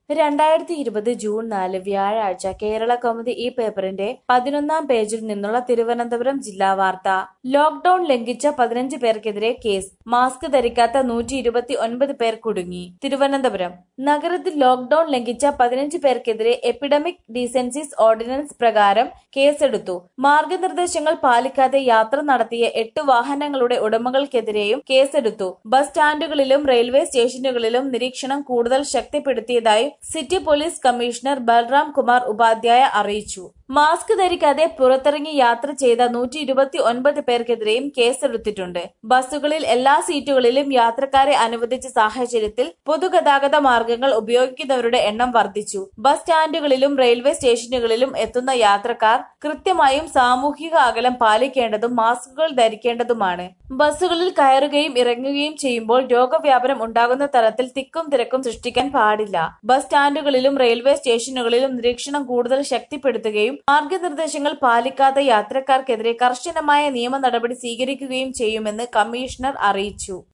രണ്ടായിരത്തി ഇരുപത് ജൂൺ നാല് വ്യാഴാഴ്ച കേരള കൗമുദി ഈ പേപ്പറിന്റെ പതിനൊന്നാം പേജിൽ നിന്നുള്ള തിരുവനന്തപുരം ജില്ലാ വാർത്ത ലോക്ഡൌൺ ലംഘിച്ച പതിനഞ്ച് പേർക്കെതിരെ കേസ് മാസ്ക് ധരിക്കാത്ത നൂറ്റി ഇരുപത്തി ഒൻപത് പേർ കുടുങ്ങി തിരുവനന്തപുരം നഗരത്തിൽ ലോക്ഡൌൺ ലംഘിച്ച പതിനഞ്ച് പേർക്കെതിരെ എപ്പിഡമിക് ഡീസൻസീസ് ഓർഡിനൻസ് പ്രകാരം കേസെടുത്തു മാർഗനിർദ്ദേശങ്ങൾ പാലിക്കാതെ യാത്ര നടത്തിയ എട്ട് വാഹനങ്ങളുടെ ഉടമകൾക്കെതിരെയും കേസെടുത്തു ബസ് സ്റ്റാൻഡുകളിലും റെയിൽവേ സ്റ്റേഷനുകളിലും നിരീക്ഷണം കൂടുതൽ ശക്തിപ്പെടുത്തിയതായി city police commissioner Balram Kumar Upadhyaya അറിയിച്ചു മാസ്ക് ധരിക്കാതെ പുറത്തിറങ്ങി യാത്ര ചെയ്ത നൂറ്റി ഇരുപത്തി ഒൻപത് പേർക്കെതിരെയും കേസെടുത്തിട്ടുണ്ട് ബസ്സുകളിൽ എല്ലാ സീറ്റുകളിലും യാത്രക്കാരെ അനുവദിച്ച സാഹചര്യത്തിൽ പൊതുഗതാഗത മാർഗങ്ങൾ ഉപയോഗിക്കുന്നവരുടെ എണ്ണം വർദ്ധിച്ചു ബസ് സ്റ്റാൻഡുകളിലും റെയിൽവേ സ്റ്റേഷനുകളിലും എത്തുന്ന യാത്രക്കാർ കൃത്യമായും സാമൂഹിക അകലം പാലിക്കേണ്ടതും മാസ്കുകൾ ധരിക്കേണ്ടതുമാണ് ബസ്സുകളിൽ കയറുകയും ഇറങ്ങുകയും ചെയ്യുമ്പോൾ രോഗവ്യാപനം ഉണ്ടാകുന്ന തരത്തിൽ തിക്കും തിരക്കും സൃഷ്ടിക്കാൻ പാടില്ല ബസ് സ്റ്റാൻഡുകളിലും റെയിൽവേ സ്റ്റേഷനുകളിലും നിരീക്ഷണം കൂടുതൽ ശക്തിപ്പെടുത്തുകയും മാർഗനിർദ്ദേശങ്ങൾ പാലിക്കാത്ത യാത്രക്കാർക്കെതിരെ കർശനമായ നിയമ നടപടി സ്വീകരിക്കുകയും ചെയ്യുമെന്ന് കമ്മീഷണർ അറിയിച്ചു